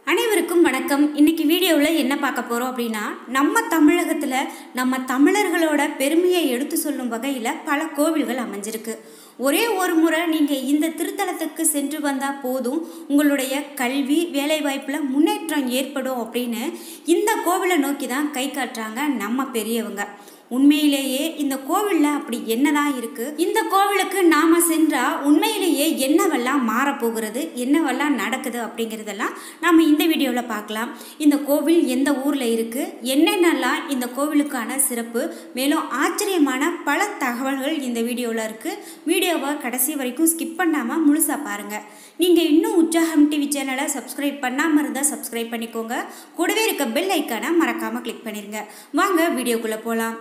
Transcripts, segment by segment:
அனைவருக்கும் வணக்கம் இன்னைக்கு வீடியோவில் என்ன பார்க்க போகிறோம் அப்படின்னா நம்ம தமிழகத்தில் நம்ம தமிழர்களோட பெருமையை எடுத்து சொல்லும் வகையில் பல கோவில்கள் அமைஞ்சிருக்கு ஒரே ஒரு முறை நீங்கள் இந்த திருத்தலத்துக்கு சென்று வந்தால் போதும் உங்களுடைய கல்வி வேலைவாய்ப்பில் முன்னேற்றம் ஏற்படும் அப்படின்னு இந்த கோவிலை நோக்கி தான் கை காட்டுறாங்க நம்ம பெரியவங்க உண்மையிலேயே இந்த கோவிலில் அப்படி என்னதான் இருக்கு இந்த கோவிலுக்கு நாம சென்றா உண்மையிலேயே என்னவெல்லாம் மாறப்போகிறது என்னவெல்லாம் நடக்குது அப்படிங்கிறதெல்லாம் நாம இந்த வீடியோவில் பார்க்கலாம் இந்த கோவில் எந்த ஊரில் இருக்கு என்னென்னலாம் இந்த கோவிலுக்கான சிறப்பு மேலும் ஆச்சரியமான பல தகவல்கள் இந்த வீடியோவில் இருக்கு வீடியோவை கடைசி வரைக்கும் ஸ்கிப் பண்ணாமல் முழுசாக பாருங்க நீங்கள் இன்னும் உற்சாகம் டிவி சேனலை சப்ஸ்கிரைப் பண்ணாமல் இருந்தால் சப்ஸ்கிரைப் பண்ணிக்கோங்க கூடவே இருக்க பெல் ஐக்கானை மறக்காமல் கிளிக் பண்ணிருங்க வாங்க வீடியோக்குள்ளே போகலாம்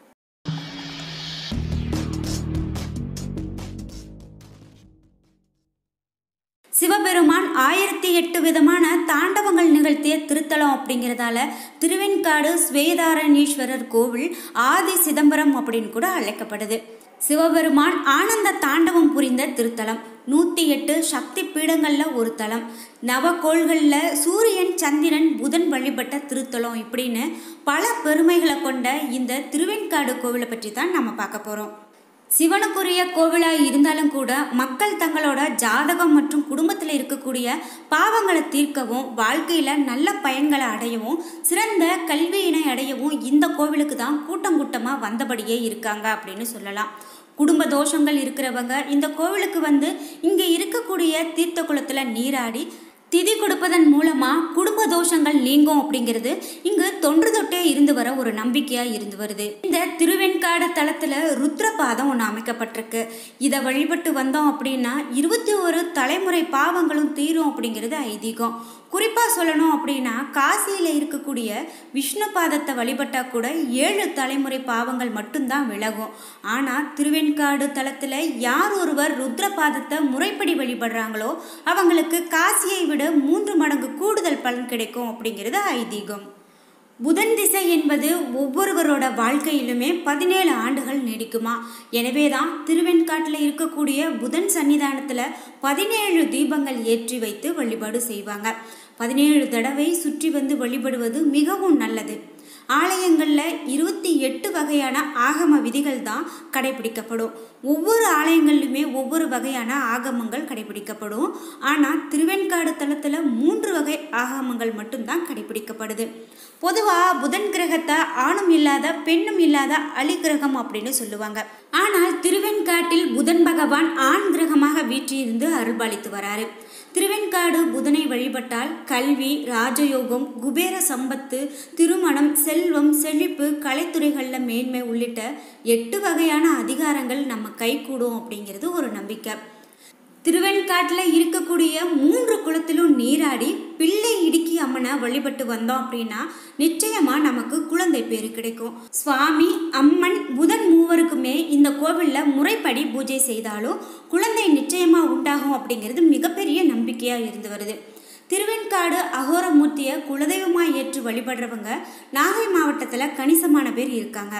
சிவபெருமான் ஆயிரத்தி எட்டு விதமான தாண்டவங்கள் நிகழ்த்திய திருத்தலம் அப்படிங்கிறதால திருவெண்காடு ஸ்வேதாரணீஸ்வரர் கோவில் ஆதி சிதம்பரம் அப்படின்னு கூட அழைக்கப்படுது சிவபெருமான் ஆனந்த தாண்டவம் புரிந்த திருத்தலம் நூற்றி எட்டு சக்தி பீடங்களில் ஒரு தலம் நவக்கோள்களில் சூரியன் சந்திரன் புதன் வழிபட்ட திருத்தலம் இப்படின்னு பல பெருமைகளை கொண்ட இந்த திருவெண்காடு கோவிலை பற்றி தான் நம்ம பார்க்க போகிறோம் சிவனுக்குரிய கோவிலாக இருந்தாலும் கூட மக்கள் தங்களோட ஜாதகம் மற்றும் குடும்பத்தில் இருக்கக்கூடிய பாவங்களை தீர்க்கவும் வாழ்க்கையில் நல்ல பயன்களை அடையவும் சிறந்த கல்வியினை அடையவும் இந்த கோவிலுக்கு தான் கூட்டம் கூட்டமாக வந்தபடியே இருக்காங்க அப்படின்னு சொல்லலாம் குடும்ப தோஷங்கள் இருக்கிறவங்க இந்த கோவிலுக்கு வந்து இங்கே இருக்கக்கூடிய தீர்த்த குளத்தில் நீராடி திதி கொடுப்பதன் மூலமா குடும்ப தோஷங்கள் நீங்கும் அப்படிங்கிறது இங்கு தொன்று தொட்டே இருந்து வர ஒரு நம்பிக்கையா இருந்து வருது இந்த திருவெண்காடு தளத்துல ருத்ரபாதம் ஒன்று அமைக்கப்பட்டிருக்கு இதை வழிபட்டு வந்தோம் அப்படின்னா இருபத்தி ஒரு தலைமுறை பாவங்களும் தீரும் அப்படிங்கிறது ஐதீகம் குறிப்பாக சொல்லணும் அப்படின்னா காசியில் இருக்கக்கூடிய விஷ்ணு பாதத்தை வழிபட்டால் கூட ஏழு தலைமுறை பாவங்கள் மட்டும்தான் விலகும் ஆனால் திருவெண்காடு தலத்தில் யார் ஒருவர் ருத்ர பாதத்தை முறைப்படி வழிபடுறாங்களோ அவங்களுக்கு காசியை விட மூன்று மடங்கு கூடுதல் பலன் கிடைக்கும் அப்படிங்கிறது ஐதீகம் புதன் திசை என்பது ஒவ்வொருவரோட வாழ்க்கையிலுமே பதினேழு ஆண்டுகள் நீடிக்குமா எனவே தான் திருவெண்காட்டில் இருக்கக்கூடிய புதன் சன்னிதானத்தில் பதினேழு தீபங்கள் ஏற்றி வைத்து வழிபாடு செய்வாங்க பதினேழு தடவை சுற்றி வந்து வழிபடுவது மிகவும் நல்லது ஆலயங்களில் இருபத்தி எட்டு வகையான ஆகம விதிகள் தான் கடைபிடிக்கப்படும் ஒவ்வொரு ஆலயங்களிலுமே ஒவ்வொரு வகையான ஆகமங்கள் கடைபிடிக்கப்படும் ஆனால் திருவெண்காடு தளத்தில் மூன்று வகை ஆகமங்கள் மட்டும்தான் கடைபிடிக்கப்படுது பொதுவாக புதன் கிரகத்தை ஆணும் இல்லாத பெண்ணும் இல்லாத அலி கிரகம் அப்படின்னு சொல்லுவாங்க ஆனால் திருவெண்காட்டில் புதன் பகவான் ஆண் கிரகமாக வீற்றிருந்து அருள்பாலித்து வராரு திருவெண்காடு புதனை வழிபட்டால் கல்வி ராஜயோகம் குபேர சம்பத்து திருமணம் செல்வம் செழிப்பு கலைத்துறைகளில் மேன்மை உள்ளிட்ட எட்டு வகையான அதிகாரங்கள் நம்ம கைகூடும் அப்படிங்கிறது ஒரு நம்பிக்கை திருவெண்காட்டில் இருக்கக்கூடிய மூன்று குளத்திலும் நீராடி பிள்ளை இடுக்கி அம்மனை வழிபட்டு வந்தோம் அப்படின்னா நிச்சயமா நமக்கு குழந்தை பேரு கிடைக்கும் சுவாமி அம்மன் புதன் மூவருக்குமே இந்த கோவிலில் முறைப்படி பூஜை செய்தாலும் குழந்தை நிச்சயமா உண்டாகும் அப்படிங்கிறது மிகப்பெரிய நம்பிக்கையா இருந்து வருது திருவெண்காடு அகோரமூர்த்தியை குலதெய்வமாக ஏற்று வழிபடுறவங்க நாகை மாவட்டத்தில் கணிசமான பேர் இருக்காங்க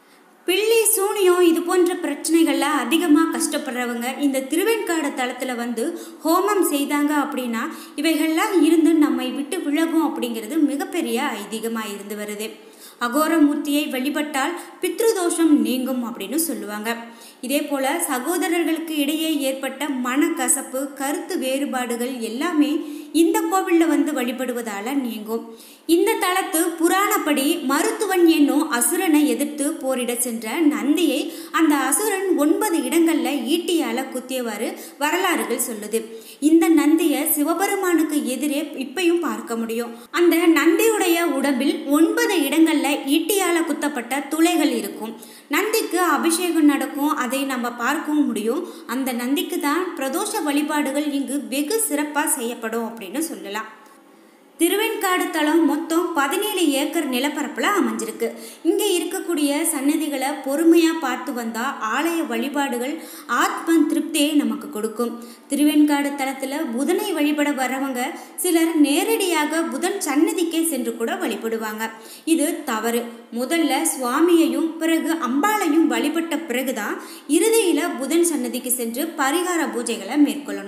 பிள்ளி சூனியம் இது போன்ற பிரச்சனைகளில் அதிகமாக கஷ்டப்படுறவங்க இந்த திருவெண்காடு தளத்தில் வந்து ஹோமம் செய்தாங்க அப்படின்னா இவைகள்லாம் இருந்து நம்மை விட்டு விலகும் அப்படிங்கிறது மிகப்பெரிய ஐதீகமாக இருந்து வருது அகோரமூர்த்தியை வழிபட்டால் பித்ருதோஷம் நீங்கும் அப்படின்னு சொல்லுவாங்க இதே போல் சகோதரர்களுக்கு இடையே ஏற்பட்ட மனக்கசப்பு கருத்து வேறுபாடுகள் எல்லாமே இந்த கோவிலில் வந்து வழிபடுவதால் நீங்கும் இந்த தளத்து புராணப்படி மருத்துவன் என்னும் அசுரனை எதிர்த்து போரிட சென்ற நந்தியை அந்த அசுரன் ஒன்பது இடங்களில் ஈட்டியால் குத்தியவாறு வரலாறுகள் சொல்லுது இந்த நந்தியை சிவபெருமானுக்கு எதிரே இப்பையும் பார்க்க முடியும் அந்த நந்தியுடைய உடம்பில் ஒன்பது இடங்களில் ஈட்டியால் குத்தப்பட்ட துளைகள் இருக்கும் நந்திக்கு அபிஷேகம் நடக்கும் அதை நம்ம பார்க்கவும் முடியும் அந்த நந்திக்கு தான் பிரதோஷ வழிபாடுகள் இங்கு வெகு சிறப்பாக செய்யப்படும் அப்படின்னு சொல்லலாம் திருவெண்காடு தளம் மொத்தம் பதினேழு ஏக்கர் நிலப்பரப்பில் அமைஞ்சிருக்கு இங்கே இருக்கக்கூடிய சன்னதிகளை பொறுமையாக பார்த்து வந்தால் ஆலய வழிபாடுகள் ஆத்ம திருப்தியை நமக்கு கொடுக்கும் திருவெண்காடு தளத்தில் புதனை வழிபட வரவங்க சிலர் நேரடியாக புதன் சன்னதிக்கே சென்று கூட வழிபடுவாங்க இது தவறு முதல்ல சுவாமியையும் பிறகு அம்பாளையும் வழிபட்ட பிறகுதான் இறுதியில் புதன் சன்னதிக்கு சென்று பரிகார பூஜைகளை மேற்கொள்ளணும்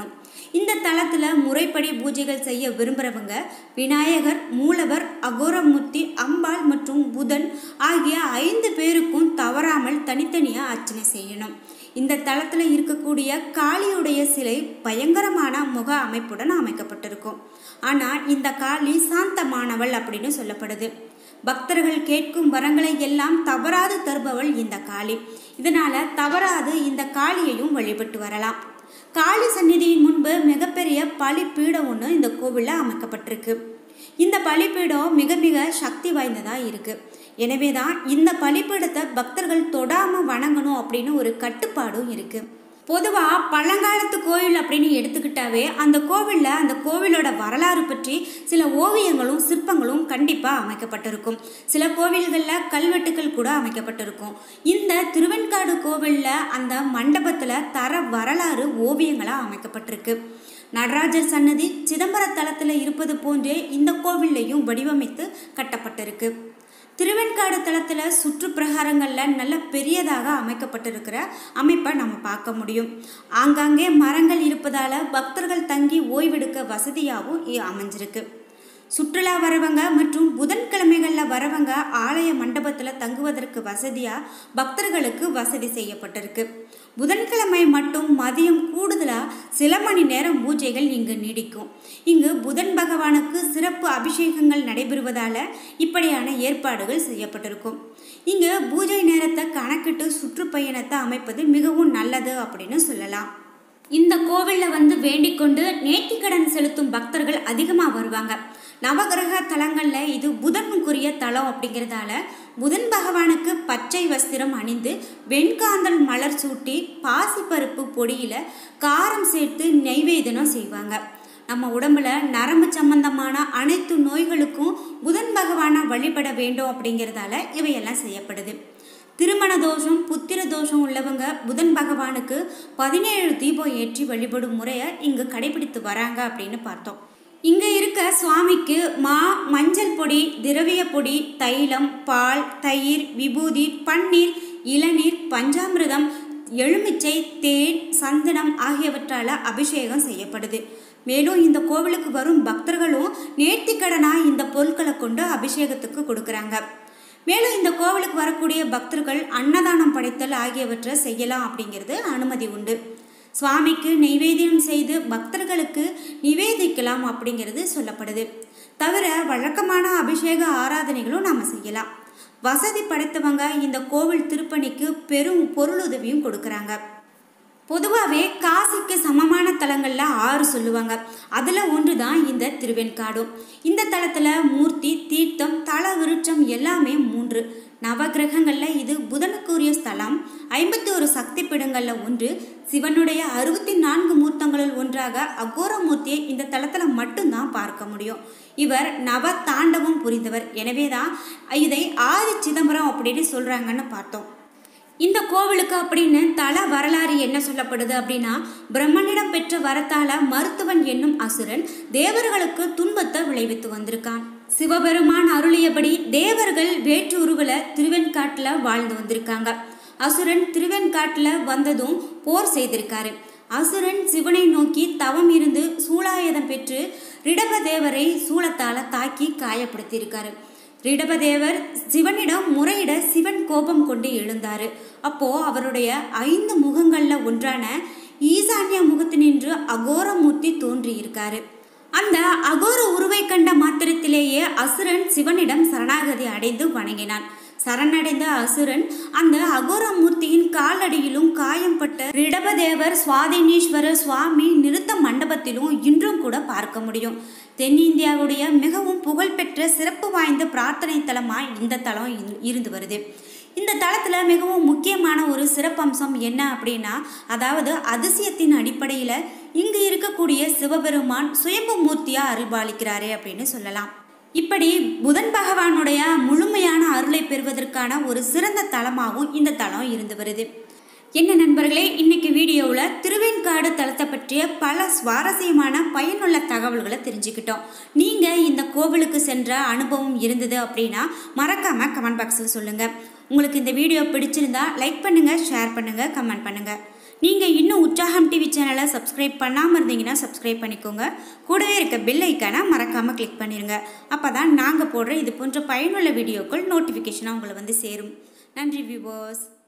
இந்த தளத்தில் முறைப்படி பூஜைகள் செய்ய விரும்புகிறவங்க விநாயகர் மூலவர் அகோரமூர்த்தி அம்பாள் மற்றும் புதன் ஆகிய ஐந்து பேருக்கும் தவறாமல் தனித்தனியாக அர்ச்சனை செய்யணும் இந்த தளத்தில் இருக்கக்கூடிய காளியுடைய சிலை பயங்கரமான முக அமைப்புடன் அமைக்கப்பட்டிருக்கும் ஆனால் இந்த காளி சாந்தமானவள் அப்படின்னு சொல்லப்படுது பக்தர்கள் கேட்கும் வரங்களை எல்லாம் தவறாது தருபவள் இந்த காளி இதனால தவறாது இந்த காளியையும் வழிபட்டு வரலாம் காளி சந்நிதியின் முன்பு மிகப்பெரிய பலிப்பீடம் ஒன்று இந்த கோவிலில் அமைக்கப்பட்டிருக்கு இந்த பலிப்பீடம் மிக மிக சக்தி வாய்ந்ததாக இருக்குது எனவே தான் இந்த பலிப்பீடத்தை பக்தர்கள் தொடாமல் வணங்கணும் அப்படின்னு ஒரு கட்டுப்பாடும் இருக்குது பொதுவாக பழங்காலத்து கோவில் அப்படின்னு எடுத்துக்கிட்டாவே அந்த கோவிலில் அந்த கோவிலோட வரலாறு பற்றி சில ஓவியங்களும் சிற்பங்களும் கண்டிப்பாக அமைக்கப்பட்டிருக்கும் சில கோவில்களில் கல்வெட்டுகள் கூட அமைக்கப்பட்டிருக்கும் இந்த திருவெண்காடு கோவிலில் அந்த மண்டபத்தில் தர வரலாறு ஓவியங்களாக அமைக்கப்பட்டிருக்கு நடராஜர் சன்னதி சிதம்பர தலத்தில் இருப்பது போன்றே இந்த கோவில்லையும் வடிவமைத்து கட்டப்பட்டிருக்கு திருவெண்காடு தளத்தில் சுற்றுப்பிரகாரங்களில் நல்ல பெரியதாக அமைக்கப்பட்டிருக்கிற அமைப்பை நம்ம பார்க்க முடியும் ஆங்காங்கே மரங்கள் இருப்பதால் பக்தர்கள் தங்கி ஓய்வெடுக்க வசதியாகவும் இ- அமைஞ்சிருக்கு சுற்றுலா வரவங்க மற்றும் புதன்கிழமைகளில் வரவங்க ஆலய மண்டபத்தில் தங்குவதற்கு வசதியாக பக்தர்களுக்கு வசதி செய்யப்பட்டிருக்கு புதன்கிழமை மட்டும் மதியம் கூடுதலாக சில மணி நேரம் பூஜைகள் இங்கு நீடிக்கும் இங்கு புதன் பகவானுக்கு சிறப்பு அபிஷேகங்கள் நடைபெறுவதால் இப்படியான ஏற்பாடுகள் செய்யப்பட்டிருக்கும் இங்கு பூஜை நேரத்தை கணக்கிட்டு சுற்றுப்பயணத்தை அமைப்பது மிகவும் நல்லது அப்படின்னு சொல்லலாம் இந்த கோவிலில் வந்து வேண்டிக் கொண்டு நேர்த்திக்கடன் செலுத்தும் பக்தர்கள் அதிகமாக வருவாங்க நவகிரக தலங்களில் இது புதனுக்குரிய தலம் அப்படிங்கிறதால புதன் பகவானுக்கு பச்சை வஸ்திரம் அணிந்து வெண்காந்தல் மலர் சூட்டி பாசிப்பருப்பு பொடியில் காரம் சேர்த்து நெய்வேதனம் செய்வாங்க நம்ம உடம்புல நரம்பு சம்பந்தமான அனைத்து நோய்களுக்கும் புதன் பகவானை வழிபட வேண்டும் அப்படிங்கிறதால இவையெல்லாம் செய்யப்படுது திருமண தோஷம் புத்திர தோஷம் உள்ளவங்க புதன் பகவானுக்கு பதினேழு தீபம் ஏற்றி வழிபடும் முறையை இங்கு கடைபிடித்து வராங்க அப்படின்னு பார்த்தோம் இங்கே இருக்க சுவாமிக்கு மா மஞ்சள் பொடி திரவிய பொடி தைலம் பால் தயிர் விபூதி பன்னீர் இளநீர் பஞ்சாமிர்தம் எலுமிச்சை தேன் சந்தனம் ஆகியவற்றால் அபிஷேகம் செய்யப்படுது மேலும் இந்த கோவிலுக்கு வரும் பக்தர்களும் நேர்த்திக்கடனாக இந்த பொருட்களை கொண்டு அபிஷேகத்துக்கு கொடுக்குறாங்க மேலும் இந்த கோவிலுக்கு வரக்கூடிய பக்தர்கள் அன்னதானம் படைத்தல் ஆகியவற்றை செய்யலாம் அப்படிங்கிறது அனுமதி உண்டு சுவாமிக்கு நெய்வேத்தியம் செய்து பக்தர்களுக்கு நிவேதிக்கலாம் அப்படிங்கிறது சொல்லப்படுது தவிர வழக்கமான அபிஷேக ஆராதனைகளும் நாம் செய்யலாம் வசதி படைத்தவங்க இந்த கோவில் திருப்பணிக்கு பெரும் பொருளுதவியும் கொடுக்குறாங்க பொதுவாகவே காசிக்கு சமமான தலங்களில் ஆறு சொல்லுவாங்க அதில் ஒன்று தான் இந்த திருவெண்காடும் இந்த தலத்தில் மூர்த்தி தீர்த்தம் தல விருட்சம் எல்லாமே மூன்று நவகிரகங்களில் இது புதனுக்குரிய ஸ்தலம் ஐம்பத்தி ஒரு சக்தி பீடங்களில் ஒன்று சிவனுடைய அறுபத்தி நான்கு மூர்த்தங்களில் ஒன்றாக அகோர மூர்த்தியை இந்த தலத்தில் மட்டும்தான் பார்க்க முடியும் இவர் நவ தாண்டவம் புரிந்தவர் எனவே தான் இதை ஆதி சிதம்பரம் அப்படின்னு சொல்கிறாங்கன்னு பார்த்தோம் இந்த கோவிலுக்கு அப்படின்னு தல வரலாறு என்ன சொல்லப்படுது அப்படின்னா பிரம்மனிடம் பெற்ற வரத்தால மருத்துவன் என்னும் அசுரன் தேவர்களுக்கு துன்பத்தை விளைவித்து வந்திருக்கான் சிவபெருமான் அருளியபடி தேவர்கள் வேற்று உருவல திருவெண்காட்டில் வாழ்ந்து வந்திருக்காங்க அசுரன் திருவெண்காட்டில் வந்ததும் போர் செய்திருக்காரு அசுரன் சிவனை நோக்கி தவம் இருந்து சூலாயுதம் பெற்று ரிடபதேவரை சூலத்தால தாக்கி காயப்படுத்தியிருக்காரு ரிடபதேவர் சிவனிடம் முறையிட சிவன் கோபம் கொண்டு எழுந்தாரு அப்போ அவருடைய ஐந்து முகங்கள்ல ஒன்றான ஈசான்ய முகத்தினின்று அகோரமூர்த்தி தோன்றியிருக்காரு அந்த அகோர உருவை கண்ட மாத்திரத்திலேயே அசுரன் சிவனிடம் சரணாகதி அடைந்து வணங்கினான் சரணடைந்த அசுரன் அந்த அகோரமூர்த்தியின் காலடியிலும் காயம்பட்ட ரிடபதேவர் சுவாதினீஸ்வர சுவாமி நிறுத்த மண்டபத்திலும் இன்றும் கூட பார்க்க முடியும் தென்னிந்தியாவுடைய மிகவும் புகழ்பெற்ற சிறப்பு வாய்ந்த பிரார்த்தனை தலமாக இந்த தலம் இரு- இருந்து வருது இந்த தளத்தில் மிகவும் முக்கியமான ஒரு சிறப்பம்சம் என்ன அப்படின்னா அதாவது அதிசயத்தின் அடிப்படையில் இங்கு இருக்கக்கூடிய சிவபெருமான் சுயம்பு மூர்த்தியா அருள்பாலிக்கிறாரே அப்படின்னு சொல்லலாம் இப்படி புதன் பகவானுடைய முழுமையான அருளை பெறுவதற்கான ஒரு சிறந்த தலமாகவும் இந்த தலம் இருந்து வருது என்ன நண்பர்களே இன்னைக்கு வீடியோவில் திருவெண்காடு தலத்தை பற்றிய பல சுவாரஸ்யமான பயனுள்ள தகவல்களை தெரிஞ்சுக்கிட்டோம் நீங்கள் இந்த கோவிலுக்கு சென்ற அனுபவம் இருந்தது அப்படின்னா மறக்காமல் கமெண்ட் பாக்ஸில் சொல்லுங்கள் உங்களுக்கு இந்த வீடியோ பிடிச்சிருந்தா லைக் பண்ணுங்கள் ஷேர் பண்ணுங்கள் கமெண்ட் பண்ணுங்கள் நீங்கள் இன்னும் உற்சாகம் டிவி சேனலை சப்ஸ்கிரைப் பண்ணாமல் இருந்தீங்கன்னா சப்ஸ்கிரைப் பண்ணிக்கோங்க கூடவே இருக்க பெல் ஐக்கானை மறக்காமல் கிளிக் பண்ணிடுங்க அப்போ தான் நாங்கள் போடுற இது போன்ற பயனுள்ள வீடியோக்கள் நோட்டிஃபிகேஷனாக உங்களை வந்து சேரும் நன்றி வியூவர்ஸ்